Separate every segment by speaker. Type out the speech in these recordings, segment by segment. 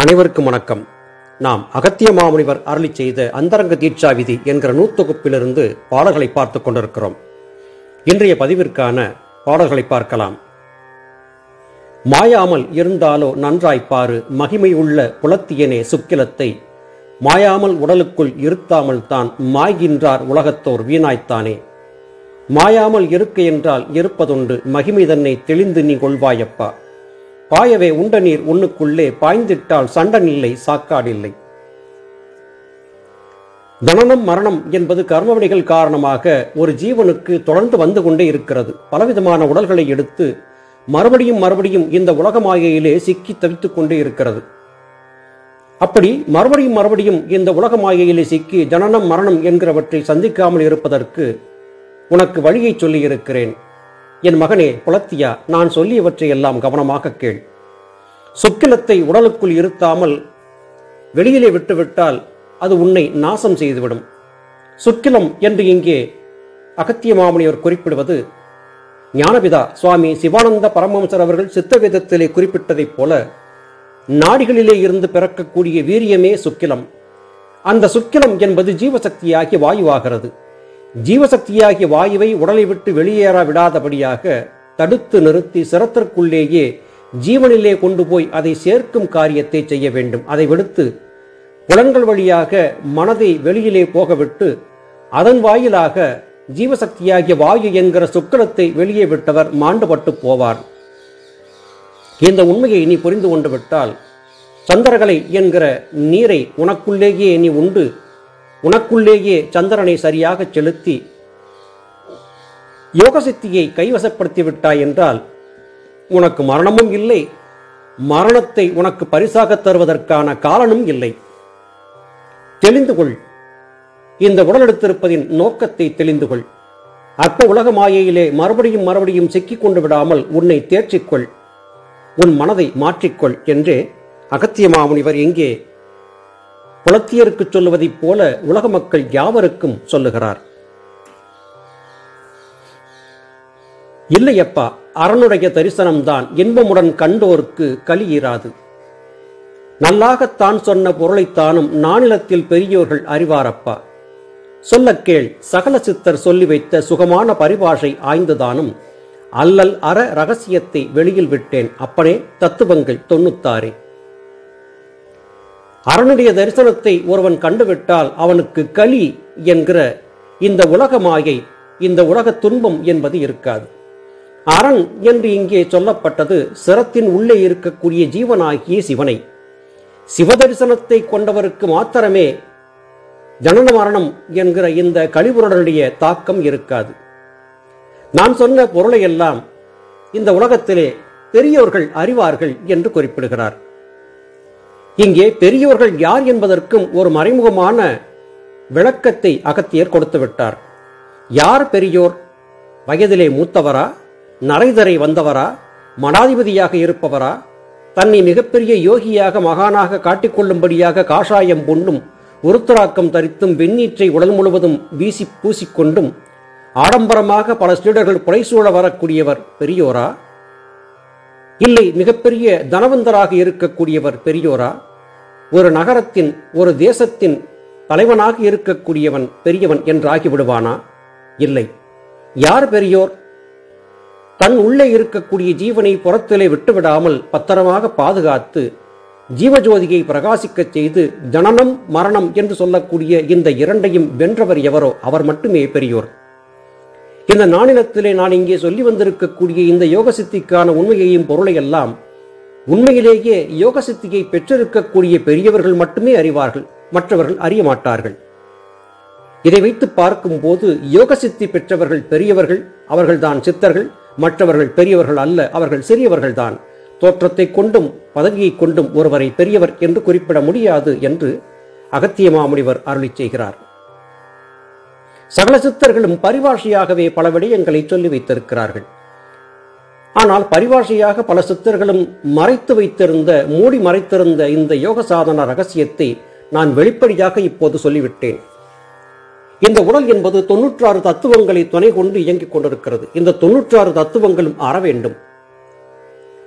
Speaker 1: அனைவருக்கும் வணக்கம் நாம் அகத்திய மாமுனிவர் அருளி செய்த அந்தரங்க தீட்சா விதி என்கிற நூத்தொகுப்பிலிருந்து பாடல்களை பார்த்துக் கொண்டிருக்கிறோம் இன்றைய பதிவிற்கான பாடல்களை பார்க்கலாம் மாயாமல் இருந்தாலோ நன்றாய் பாரு மகிமை உள்ள புலத்தியனே சுக்கிலத்தை மாயாமல் உடலுக்குள் இருத்தாமல் தான் மாய்கின்றார் உலகத்தோர் வீணாய்த்தானே மாயாமல் இருக்க என்றால் இருப்பதுண்டு மகிமை தன்னை தெளிந்து நீ கொள்வாயப்பா பாயவே உண்ட நீர் உன்னுக்குள்ளே பாய்ந்திட்டால் சண்டனில்லை சாக்காடில்லை ஜனனம் மரணம் என்பது கர்மவினைகள் காரணமாக ஒரு ஜீவனுக்கு தொடர்ந்து வந்து கொண்டே இருக்கிறது பலவிதமான உடல்களை எடுத்து மறுபடியும் மறுபடியும் இந்த உலகமாயையிலே சிக்கி தவித்துக் கொண்டே இருக்கிறது அப்படி மறுபடியும் மறுபடியும் இந்த உலகமாயையிலே சிக்கி ஜனனம் மரணம் என்கிறவற்றை சந்திக்காமல் இருப்பதற்கு உனக்கு வழியை சொல்லியிருக்கிறேன் என் மகனே புலத்தியா நான் சொல்லியவற்றை எல்லாம் கவனமாக கேள் சுக்கிலத்தை உடலுக்குள் இருத்தாமல் வெளியிலே விட்டுவிட்டால் அது உன்னை நாசம் செய்துவிடும் சுக்கிலம் என்று இங்கே அகத்திய மாமுனிவர் குறிப்பிடுவது ஞானபிதா சுவாமி சிவானந்த பரமஹம்சர் அவர்கள் சித்தவேதத்திலே குறிப்பிட்டதைப் போல நாடிகளிலே இருந்து பிறக்கக்கூடிய வீரியமே சுக்கிலம் அந்த சுக்கிலம் என்பது ஜீவசக்தியாகிய வாயுவாகிறது ஜீவசக்தியாகிய வாயுவை உடலை விட்டு வெளியேற விடாதபடியாக தடுத்து நிறுத்தி சிரத்திற்குள்ளேயே ஜீவனிலே கொண்டு போய் அதை சேர்க்கும் காரியத்தை செய்ய வேண்டும் அதை விடுத்து புலன்கள் வழியாக மனதை வெளியிலே போகவிட்டு அதன் வாயிலாக ஜீவசக்தியாகிய வாயு என்கிற சுக்கலத்தை வெளியே விட்டவர் மாண்டுபட்டு போவார் இந்த உண்மையை நீ புரிந்து கொண்டு விட்டால் சந்திரகலை என்கிற நீரை உனக்குள்ளேயே நீ உண்டு உனக்குள்ளேயே சந்திரனை சரியாக செலுத்தி யோகசக்தியை கைவசப்படுத்தி விட்டாய் என்றால் உனக்கு மரணமும் இல்லை மரணத்தை உனக்கு பரிசாக தருவதற்கான காலனும் இல்லை தெளிந்து கொள் இந்த உடலெடுத்திருப்பதின் நோக்கத்தை தெளிந்து கொள் அற்ப உலக மாயையிலே மறுபடியும் மறுபடியும் சிக்கிக் கொண்டு விடாமல் உன்னை தேர்ச்சிக்கொள் உன் மனதை மாற்றிக்கொள் என்றே அகத்திய மாமுனிவர் எங்கே புலத்தியருக்கு சொல்லுவதைப் போல உலக மக்கள் யாவருக்கும் சொல்லுகிறார் இல்லையப்பா அரணுடைய தரிசனம்தான் இன்பமுடன் கண்டோர்க்கு கலியிராது நல்லாகத்தான் சொன்ன பொருளைத்தானும் நானிலத்தில் பெரியோர்கள் அறிவாரப்பா சொல்லக் கேள் சகல சித்தர் சொல்லி வைத்த சுகமான பரிபாஷை ஆய்ந்துதானும் அல்லல் அற ரகசியத்தை வெளியில் விட்டேன் அப்பனே தத்துவங்கள் தொண்ணூத்தாறே அரணுடைய தரிசனத்தை ஒருவன் கண்டுவிட்டால் அவனுக்கு கலி என்கிற இந்த உலக மாயை இந்த உலக துன்பம் என்பது இருக்காது அரண் என்று இங்கே சொல்லப்பட்டது சிரத்தின் உள்ளே இருக்கக்கூடிய ஜீவனாகிய சிவனை சிவதரிசனத்தை கொண்டவருக்கு மாத்திரமே ஜனன மரணம் என்கிற இந்த கழிவுடனுடைய தாக்கம் இருக்காது நான் சொன்ன பொருளை எல்லாம் இந்த உலகத்திலே பெரியோர்கள் அறிவார்கள் என்று குறிப்பிடுகிறார் இங்கே பெரியோர்கள் யார் என்பதற்கும் ஒரு மறைமுகமான விளக்கத்தை அகத்தியர் கொடுத்து விட்டார் யார் பெரியோர் வயதிலே மூத்தவரா நரைதரை வந்தவரா மடாதிபதியாக இருப்பவரா தன்னை மிகப்பெரிய யோகியாக மகானாக காட்டிக்கொள்ளும்படியாக காஷாயம் பொண்ணும் உருத்தராக்கம் தரித்தும் வெண்ணீற்றை உடல் முழுவதும் வீசி பூசிக்கொண்டும் ஆடம்பரமாக பல ஸ்டீடர்கள் புடைசூழ வரக்கூடியவர் பெரியோரா இல்லை மிகப்பெரிய தனவந்தராக இருக்கக்கூடியவர் பெரியோரா ஒரு நகரத்தின் ஒரு தேசத்தின் தலைவனாக இருக்கக்கூடியவன் பெரியவன் என்றாகி விடுவானா இல்லை யார் பெரியோர் தன் உள்ளே இருக்கக்கூடிய ஜீவனை புறத்திலே விட்டுவிடாமல் பத்திரமாக பாதுகாத்து ஜீவஜோதியை பிரகாசிக்கச் செய்து ஜனனம் மரணம் என்று சொல்லக்கூடிய இந்த இரண்டையும் வென்றவர் எவரோ அவர் மட்டுமே பெரியோர் இந்த நாணிலத்திலே நான் இங்கே சொல்லி வந்திருக்கக்கூடிய இந்த யோக சித்திக்கான உண்மையையும் பொருளையெல்லாம் உண்மையிலேயே யோக சித்தியை பெற்றிருக்கக்கூடிய பெரியவர்கள் மட்டுமே அறிவார்கள் மற்றவர்கள் அறிய மாட்டார்கள் இதை வைத்து பார்க்கும்போது யோக சித்தி பெற்றவர்கள் பெரியவர்கள் அவர்கள்தான் சித்தர்கள் மற்றவர்கள் பெரியவர்கள் அல்ல அவர்கள் சிறியவர்கள் தான் தோற்றத்தை கொண்டும் பதவியை கொண்டும் ஒருவரை பெரியவர் என்று குறிப்பிட முடியாது என்று அகத்திய மாமுனிவர் அருளி செய்கிறார் சகல சித்தர்களும் பரிபாஷையாகவே பல விடயங்களை சொல்லி வைத்திருக்கிறார்கள் ஆனால் பரிபாஷையாக பல சித்தர்களும் மறைத்து வைத்திருந்த மூடி மறைத்திருந்த இந்த யோக சாதன ரகசியத்தை நான் வெளிப்படையாக இப்போது சொல்லிவிட்டேன் இந்த உடல் என்பது தொன்னூற்றாறு தத்துவங்களை துணை கொண்டு இயங்கிக் கொண்டிருக்கிறது இந்த தொன்னூற்றாறு தத்துவங்களும் அற வேண்டும்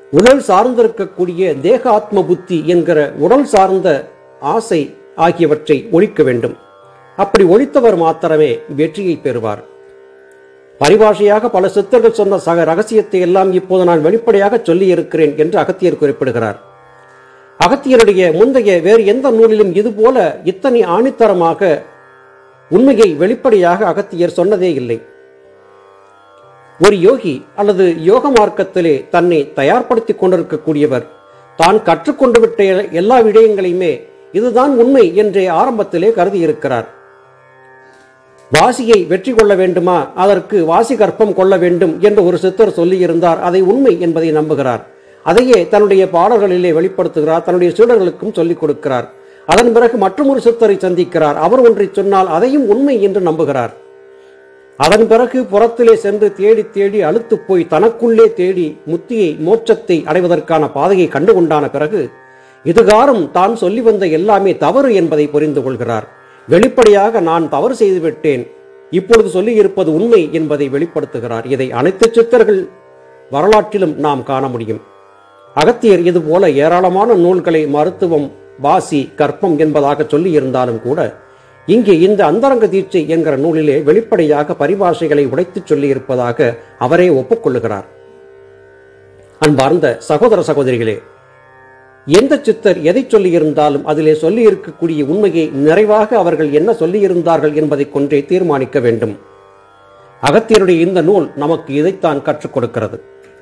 Speaker 1: உடல் சார்ந்திருக்கக்கூடிய தேக ஆத்ம புத்தி என்கிற உடல் சார்ந்த ஆசை ஆகியவற்றை ஒழிக்க வேண்டும் அப்படி ஒழித்தவர் மாத்திரமே வெற்றியை பெறுவார் பரிபாஷையாக பல சித்தர்கள் சொன்ன சக ரகசியத்தை எல்லாம் இப்போது நான் வெளிப்படையாக சொல்லி இருக்கிறேன் என்று அகத்தியர் குறிப்பிடுகிறார் அகத்தியருடைய முந்தைய வேறு எந்த நூலிலும் இதுபோல இத்தனை ஆணித்தரமாக உண்மையை வெளிப்படையாக அகத்தியர் சொன்னதே இல்லை ஒரு யோகி அல்லது யோக மார்க்கத்திலே தன்னை தயார்படுத்திக் கொண்டிருக்கக்கூடியவர் தான் கற்றுக்கொண்டு விட்ட எல்லா விடயங்களையுமே இதுதான் உண்மை என்றே ஆரம்பத்திலே கருதி இருக்கிறார் வாசியை வெற்றி கொள்ள வேண்டுமா அதற்கு வாசி கற்பம் கொள்ள வேண்டும் என்று ஒரு சித்தர் சொல்லியிருந்தார் அதை உண்மை என்பதை நம்புகிறார் அதையே தன்னுடைய பாடல்களிலே வெளிப்படுத்துகிறார் தன்னுடைய சீடர்களுக்கும் சொல்லிக் கொடுக்கிறார் அதன் பிறகு மற்றொரு சித்தரை சந்திக்கிறார் அவர் ஒன்றை சொன்னால் அதையும் உண்மை என்று நம்புகிறார் அதன் பிறகு புறத்திலே சென்று தேடி தேடி அழுத்து போய் தனக்குள்ளே தேடி முத்தியை மோட்சத்தை அடைவதற்கான பாதையை கண்டுகொண்டான பிறகு இதுகாரும் தான் சொல்லி வந்த எல்லாமே தவறு என்பதை புரிந்து கொள்கிறார் வெளிப்படையாக நான் தவறு செய்துவிட்டேன் இப்பொழுது சொல்லியிருப்பது உண்மை என்பதை வெளிப்படுத்துகிறார் இதை அனைத்து சித்தர்கள் வரலாற்றிலும் நாம் காண முடியும் அகத்தியர் இதுபோல ஏராளமான நூல்களை மருத்துவம் வாசி கற்பம் என்பதாக சொல்லியிருந்தாலும் கூட இங்கே இந்த அந்தரங்க தீட்சை என்கிற நூலிலே வெளிப்படையாக பரிபாஷைகளை உடைத்துச் சொல்லியிருப்பதாக அவரே ஒப்புக்கொள்ளுகிறார் அன்பார்ந்த சகோதர சகோதரிகளே எந்த சித்தர் எதை சொல்லியிருந்தாலும் அதிலே சொல்லியிருக்கக்கூடிய உண்மையை நிறைவாக அவர்கள் என்ன சொல்லியிருந்தார்கள் என்பதை கொன்றே தீர்மானிக்க வேண்டும் அகத்தியருடைய இந்த நூல் நமக்கு இதைத்தான் கற்றுக் கொடுக்கிறது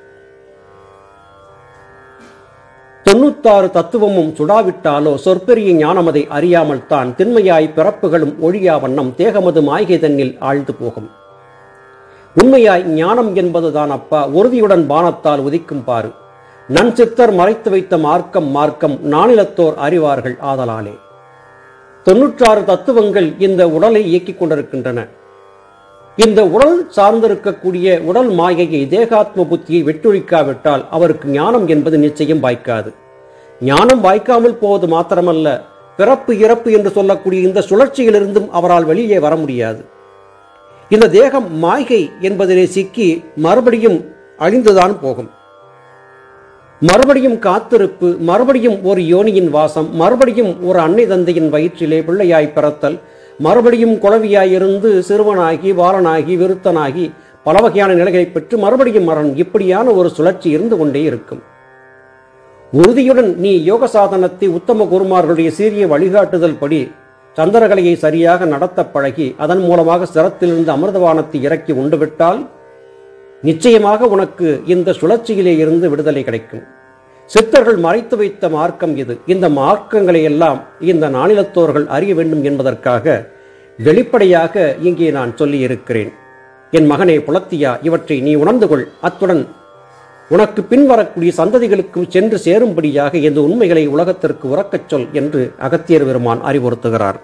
Speaker 1: தொண்ணூத்தாறு தத்துவமும் சுடாவிட்டாலோ சொற்பெரிய ஞானமதை அறியாமல் தான் திண்மையாய் பிறப்புகளும் ஒழியா வண்ணம் தேகமது மாய்கை தன்னில் ஆழ்ந்து போகும் உண்மையாய் ஞானம் என்பதுதான் அப்பா உறுதியுடன் பானத்தால் உதிக்கும் பாரு நன் சித்தர் மறைத்து வைத்த மார்க்கம் மார்க்கம் நானிலத்தோர் அறிவார்கள் ஆதலாலே தொன்னூற்றாறு தத்துவங்கள் இந்த உடலை இயக்கிக் கொண்டிருக்கின்றன இந்த உடல் சார்ந்திருக்கக்கூடிய உடல் மாயையை தேகாத்ம புத்தியை வெட்டொழிக்காவிட்டால் அவருக்கு ஞானம் என்பது நிச்சயம் வாய்க்காது ஞானம் வாய்க்காமல் போவது மாத்திரமல்ல பிறப்பு இறப்பு என்று சொல்லக்கூடிய இந்த சுழற்சியிலிருந்தும் அவரால் வெளியே வர முடியாது இந்த தேகம் மாய்கை என்பதிலே சிக்கி மறுபடியும் அழிந்துதான் போகும் மறுபடியும் காத்திருப்பு மறுபடியும் ஒரு யோனியின் வாசம் மறுபடியும் ஒரு அன்னை தந்தையின் வயிற்றிலே பிள்ளையாய் பிறத்தல் மறுபடியும் குழவியாயிருந்து சிறுவனாகி வாலனாகி விருத்தனாகி பல வகையான நிலைகளை பெற்று மறுபடியும் மரணம் இப்படியான ஒரு சுழற்சி இருந்து கொண்டே இருக்கும் உறுதியுடன் நீ யோக சாதனத்தை உத்தம குருமார்களுடைய சீரிய வழிகாட்டுதல் படி சந்திரகலையை சரியாக நடத்த பழகி அதன் மூலமாக சிரத்திலிருந்து அமிர்தவானத்தை இறக்கி உண்டுவிட்டால் நிச்சயமாக உனக்கு இந்த சுழற்சியிலே இருந்து விடுதலை கிடைக்கும் சித்தர்கள் மறைத்து வைத்த மார்க்கம் இது இந்த மார்க்கங்களை எல்லாம் இந்த நாளிலத்தோர்கள் அறிய வேண்டும் என்பதற்காக வெளிப்படையாக இங்கே நான் சொல்லி இருக்கிறேன் என் மகனே புலத்தியா இவற்றை நீ உணர்ந்து கொள் அத்துடன் உனக்கு பின்வரக்கூடிய சந்ததிகளுக்கும் சென்று சேரும்படியாக இந்த உண்மைகளை உலகத்திற்கு உறக்கச் சொல் என்று அகத்தியர் பெருமான் அறிவுறுத்துகிறார்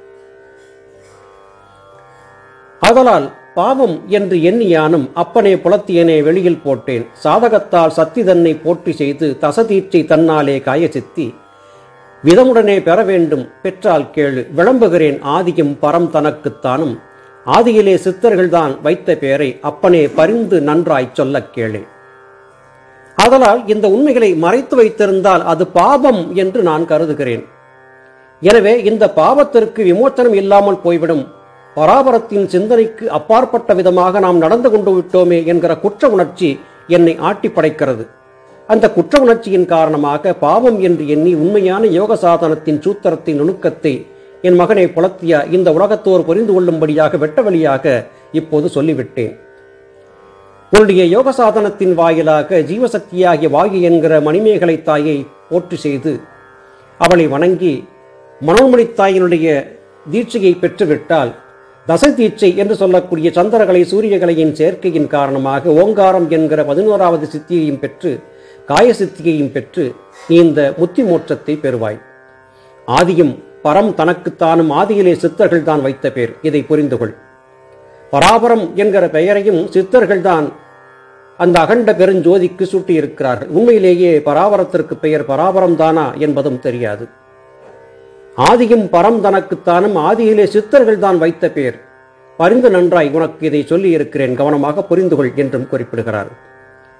Speaker 1: ஆதலால் பாவம் என்று எண்ணியானும் அப்பனே புலத்தியனே வெளியில் போட்டேன் சாதகத்தால் சக்தி தன்னை போற்றி செய்து தசதீட்சை தன்னாலே காய சித்தி விதமுடனே பெற வேண்டும் பெற்றால் கேளு விளம்புகிறேன் ஆதியும் பரம் தனக்குத்தானும் ஆதியிலே சித்தர்கள்தான் வைத்த பெயரை அப்பனே பரிந்து நன்றாய் சொல்லக் கேளே ஆதலால் இந்த உண்மைகளை மறைத்து வைத்திருந்தால் அது பாவம் என்று நான் கருதுகிறேன் எனவே இந்த பாவத்திற்கு விமோச்சனம் இல்லாமல் போய்விடும் பராபரத்தின் சிந்தனைக்கு அப்பாற்பட்ட விதமாக நாம் நடந்து கொண்டு விட்டோமே என்கிற குற்ற உணர்ச்சி என்னை ஆட்டி படைக்கிறது அந்த குற்ற உணர்ச்சியின் காரணமாக பாவம் என்று எண்ணி உண்மையான யோக சாதனத்தின் சூத்திரத்தின் நுணுக்கத்தை என் மகனை புலத்தியா இந்த உலகத்தோர் புரிந்து கொள்ளும்படியாக வெட்ட வழியாக இப்போது சொல்லிவிட்டேன் உன்னுடைய யோக சாதனத்தின் வாயிலாக ஜீவசக்தியாகிய வாயு என்கிற மணிமேகலை தாயை போற்றி செய்து அவளை வணங்கி மனோன்மணி தாயினுடைய தீட்சையை பெற்றுவிட்டால் தசை தீட்சை என்று சொல்லக்கூடிய சந்திரகலை சூரியகலையின் சேர்க்கையின் காரணமாக ஓங்காரம் என்கிற பதினோராவது சித்தியையும் பெற்று காய சித்தியையும் பெற்று நீ இந்த முத்தி மோட்சத்தை பெறுவாய் ஆதியும் பரம் தனக்குத்தானும் ஆதியிலே சித்தர்கள் தான் வைத்த பேர் இதை புரிந்து கொள் பராபரம் என்கிற பெயரையும் சித்தர்கள்தான் அந்த அகண்ட பெருஞ்சோதிக்கு சூட்டியிருக்கிறார்கள் உண்மையிலேயே பராபரத்திற்கு பெயர் பராபரம் தானா என்பதும் தெரியாது ஆதியும் பரம் தனக்குத்தானும் ஆதியிலே சித்தர்கள் தான் வைத்த பேர் பரிந்து நன்றாய் உனக்கு இதை சொல்லி இருக்கிறேன் கவனமாக புரிந்து கொள் என்றும் குறிப்பிடுகிறார்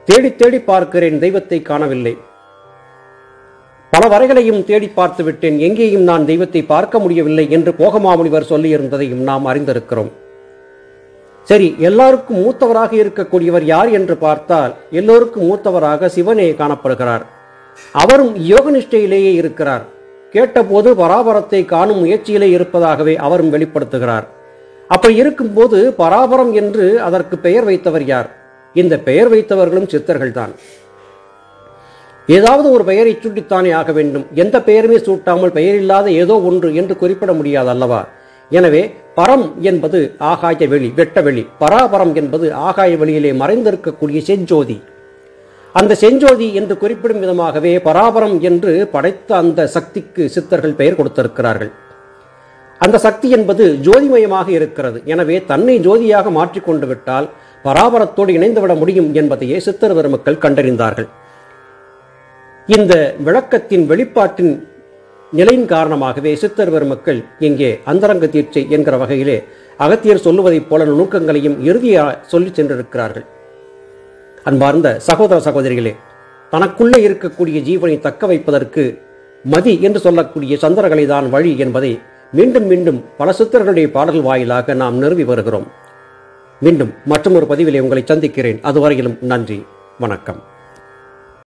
Speaker 1: தேடி தேடி பார்க்கிறேன் தெய்வத்தை காணவில்லை பல வரைகளையும் தேடி பார்த்து விட்டேன் எங்கேயும் நான் தெய்வத்தை பார்க்க முடியவில்லை என்று போகமாமுனிவர் சொல்லியிருந்ததையும் நாம் அறிந்திருக்கிறோம் சரி எல்லாருக்கும் மூத்தவராக இருக்கக்கூடியவர் யார் என்று பார்த்தால் எல்லோருக்கும் மூத்தவராக சிவனே காணப்படுகிறார் அவரும் யோக நிஷ்டையிலேயே இருக்கிறார் கேட்டபோது பராபரத்தை காணும் முயற்சியிலே இருப்பதாகவே அவரும் வெளிப்படுத்துகிறார் அப்படி இருக்கும்போது பராபரம் என்று அதற்கு பெயர் வைத்தவர் யார் இந்த பெயர் வைத்தவர்களும் சித்தர்கள்தான் ஏதாவது ஒரு பெயரை சுட்டித்தானே ஆக வேண்டும் எந்த பெயருமே சூட்டாமல் பெயரில்லாத ஏதோ ஒன்று என்று குறிப்பிட முடியாது அல்லவா எனவே பரம் என்பது ஆகாய வெளி வெட்ட வெளி பராபரம் என்பது ஆகாய வெளியிலே மறைந்திருக்கக்கூடிய செஞ்சோதி அந்த செஞ்சோதி என்று குறிப்பிடும் விதமாகவே பராபரம் என்று படைத்த அந்த சக்திக்கு சித்தர்கள் பெயர் கொடுத்திருக்கிறார்கள் அந்த சக்தி என்பது ஜோதிமயமாக இருக்கிறது எனவே தன்னை ஜோதியாக மாற்றிக்கொண்டு விட்டால் பராபரத்தோடு இணைந்துவிட முடியும் என்பதையே சித்தர் பெருமக்கள் கண்டறிந்தார்கள் இந்த விளக்கத்தின் வெளிப்பாட்டின் நிலையின் காரணமாகவே சித்தர் பெருமக்கள் இங்கே அந்தரங்க தீட்சை என்கிற வகையிலே அகத்தியர் சொல்லுவதைப் போல நுணுக்கங்களையும் இறுதியாக சொல்லிச் சென்றிருக்கிறார்கள் அன்பார்ந்த சகோதர சகோதரிகளே தனக்குள்ளே இருக்கக்கூடிய ஜீவனை தக்க வைப்பதற்கு மதி என்று சொல்லக்கூடிய சந்திரகலை தான் வழி என்பதை மீண்டும் மீண்டும் பல சித்தர்களுடைய பாடல் வாயிலாக நாம் நிறுவி வருகிறோம் மீண்டும் மற்றொரு பதிவிலே உங்களை சந்திக்கிறேன் அதுவரையிலும் நன்றி வணக்கம்